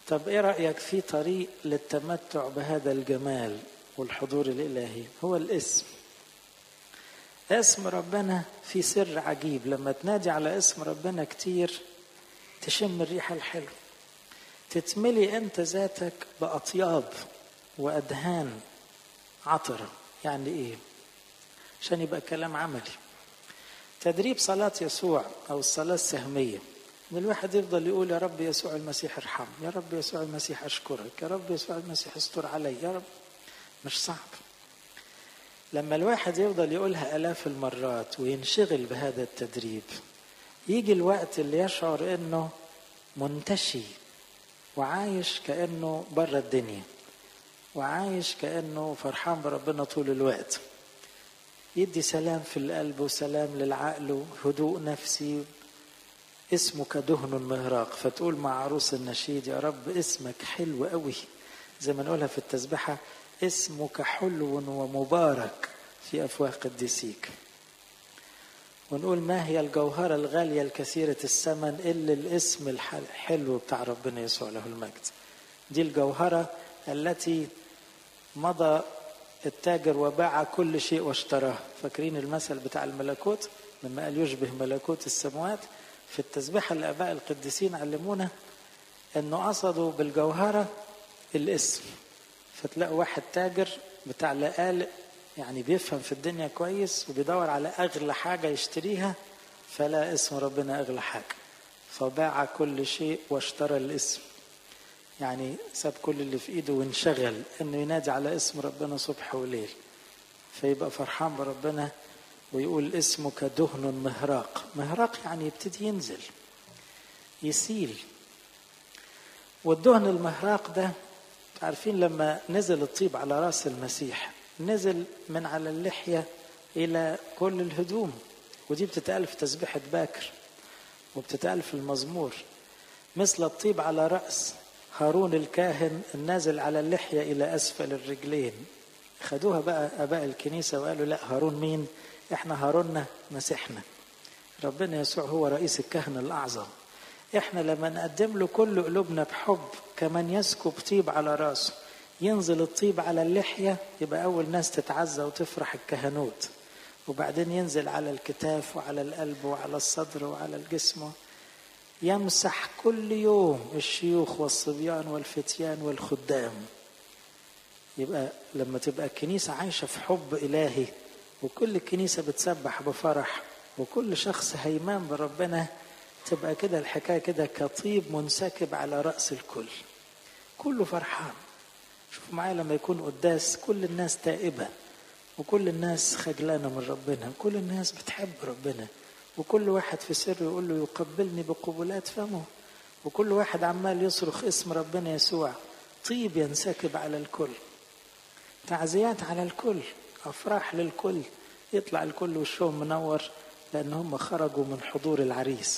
طب ايه رأيك في طريق للتمتع بهذا الجمال والحضور الإلهي هو الاسم اسم ربنا في سر عجيب لما تنادي على اسم ربنا كتير تشم الريحة الحلوة تتملي انت ذاتك بأطياب وأدهان عطرة يعني ايه عشان يبقى كلام عملي تدريب صلاة يسوع أو الصلاة السهمية ان الواحد يفضل يقول يا رب يسوع المسيح ارحم يا رب يسوع المسيح اشكرك يا رب يسوع المسيح استر علي يا رب مش صعب لما الواحد يفضل يقولها الاف المرات وينشغل بهذا التدريب يجي الوقت اللي يشعر انه منتشي وعايش كانه بره الدنيا وعايش كانه فرحان بربنا طول الوقت يدي سلام في القلب وسلام للعقل وهدوء نفسي اسمك دهن مهراق فتقول مع عروس النشيد يا رب اسمك حلو قوي زي ما نقولها في التسبحة اسمك حلو ومبارك في أفواه قديسيك ونقول ما هي الجوهرة الغالية الكثيرة الثمن إلا الاسم الحلو بتاع ربنا يسوع له المجد دي الجوهرة التي مضى التاجر وباع كل شيء واشتراه فاكرين المثل بتاع الملكوت لما قال يشبه ملكوت السماوات في التسبيحة اللي آباء القديسين علمونا إنه قصدوا بالجوهرة الاسم فتلاقوا واحد تاجر بتاع لقالق يعني بيفهم في الدنيا كويس وبيدور على أغلى حاجة يشتريها فلا اسم ربنا أغلى حاجة فباع كل شيء واشترى الاسم يعني ساب كل اللي في ايده وانشغل انه ينادي على اسم ربنا صبح وليل فيبقى فرحان بربنا ويقول اسمك دهن مهراق مهراق يعني يبتدي ينزل يسيل والدهن المهراق ده عارفين لما نزل الطيب على راس المسيح نزل من على اللحية إلى كل الهدوم ودي بتتقال في تسبيحة باكر وبتتقال في المزمور مثل الطيب على رأس هارون الكاهن النازل على اللحية إلى أسفل الرجلين خدوها بقى أباء الكنيسة وقالوا لا هارون مين احنا هاروننا مسيحنا ربنا يسوع هو رئيس الكهنة الأعظم احنا لما نقدم له كل قلوبنا بحب كمان يسكب طيب على راسه ينزل الطيب على اللحية يبقى أول ناس تتعزى وتفرح الكهنوت وبعدين ينزل على الكتاف وعلى القلب وعلى الصدر وعلى الجسم يمسح كل يوم الشيوخ والصبيان والفتيان والخدام يبقى لما تبقى الكنيسة عايشة في حب إلهي وكل الكنيسة بتسبح بفرح وكل شخص هيمان بربنا تبقى كده الحكاية كده كطيب منسكب على رأس الكل كله فرحان شوفوا معايا لما يكون قداس كل الناس تائبة وكل الناس خجلانة من ربنا كل الناس بتحب ربنا وكل واحد في سر يقول له يقبلني بقبلات فمه وكل واحد عمال يصرخ اسم ربنا يسوع طيب ينسكب على الكل تعزيات على الكل أفراح للكل يطلع الكل وشهم منور لأن هم خرجوا من حضور العريس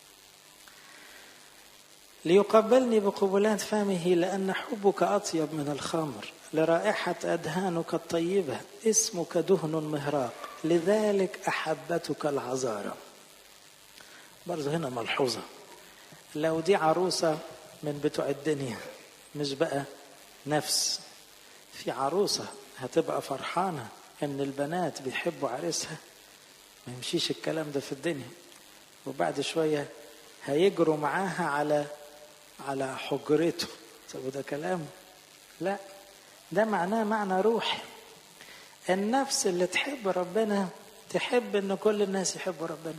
ليقبلني بقبلات فمه لأن حبك أطيب من الخمر لرائحة أدهانك الطيبة اسمك دهن مهراق لذلك أحبتك العذارى برضه هنا ملحوظة لو دي عروسة من بتوع الدنيا مش بقى نفس في عروسة هتبقى فرحانة ان البنات بيحبوا عريسها ما يمشيش الكلام ده في الدنيا وبعد شوية هيجروا معاها على على حجرته طب وده كلام لا ده معناه معنى روحي النفس اللي تحب ربنا تحب ان كل الناس يحبوا ربنا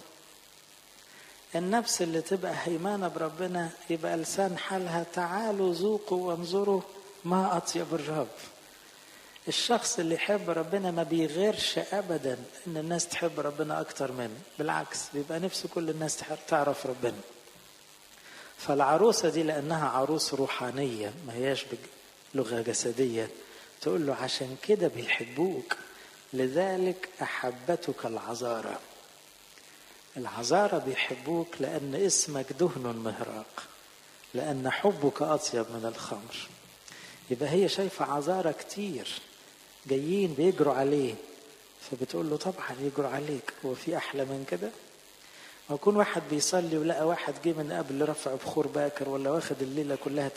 النفس اللي تبقى هيمانه بربنا يبقى لسان حالها تعالوا ذوقوا وانظروا ما اطيب الرب الشخص اللي يحب ربنا ما بيغيرش ابدا ان الناس تحب ربنا اكتر منه بالعكس بيبقى نفسه كل الناس تعرف ربنا فالعروسه دي لانها عروس روحانيه ما هياش بلغه جسديه تقول له عشان كده بيحبوك لذلك احبتك العذارى العذارى بيحبوك لان اسمك دهن مهراق لان حبك اطيب من الخمر يبقى هي شايفه عذارى كتير جايين بيجروا عليه فبتقول له طبعا يجروا عليك هو في احلى من كده ويكون واحد بيصلي ولقى واحد جه من قبل رفع بخور باكر ولا واخد الليله كلها